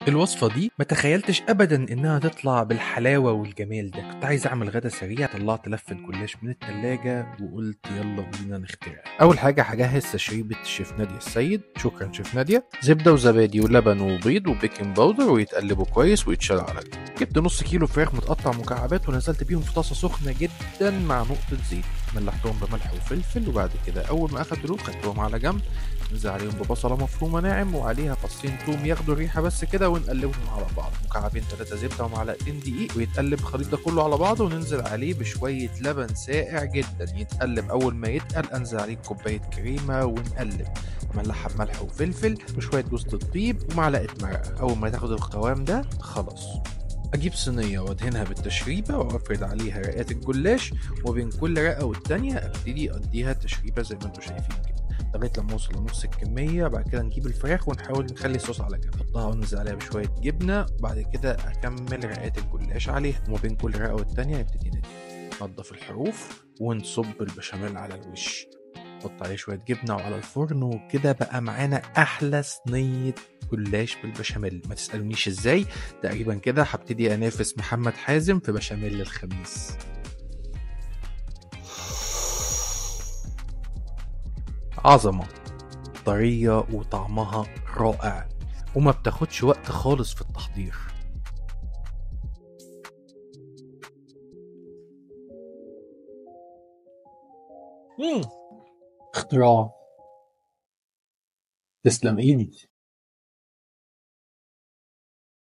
الوصفة دي ما تخيلتش أبدا إنها تطلع بالحلاوة والجمال ده كنت عايز أعمل غدا سريع طلعت لف الجلاش من التلاجة وقلت يلا بينا نخترع أول حاجة هجهز تشريبة شيف نادية السيد شكرا شيف نادية زبدة وزبادي ولبن وبيض وبيكنج باودر ويتقلبوا كويس ويتشال على جنب جبت نص كيلو فراخ متقطع مكعبات ونزلت بيهم في طاسة سخنة جدا مع نقطة زيت ملحتهم بملح وفلفل وبعد كده أول ما أخدوا لون خدتهم على جنب ننزل عليهم ببصلة مفرومة ناعم وعليها فصين توم ياخدوا الريحة بس كده ونقلبهم على بعض مكعبين ثلاثة زبدة ومعلقتين دقيق ويتقلب الخليط ده كله على بعضه وننزل عليه بشوية لبن ساقع جدا يتقلب أول ما يتقل أنزل عليه كوباية كريمة ونقلب ملحها بملح وفلفل وشوية جوز الطيب ومعلقة مرقة أول ما تاخد القوام ده خلاص اجيب صينيه وادهنها بالتشريبه وافرد عليها رقات الجلاش وبين كل رقه والتانيه ابتدي اديها تشريبه زي ما انتم شايفين كده لغايه لما اوصل لنص الكميه بعد كده نجيب الفراخ ونحاول نخلي الصوص على جنب نحطها وننزل عليها بشويه جبنه بعد كده اكمل رقات الجلاش عليها وما بين كل رقه والتانيه نبتدي ندهن ننضف الحروف ونصب البشاميل على الوش نحط عليه شويه جبنه وعلى الفرن وكده بقى معانا احلى صينيه جلاش بالبشاميل ما تسالونيش ازاي تقريبا كده هبتدي انافس محمد حازم في بشاميل الخميس عظمه طريه وطعمها رائع وما بتاخدش وقت خالص في التحضير مم. اختراع تسلم ايدي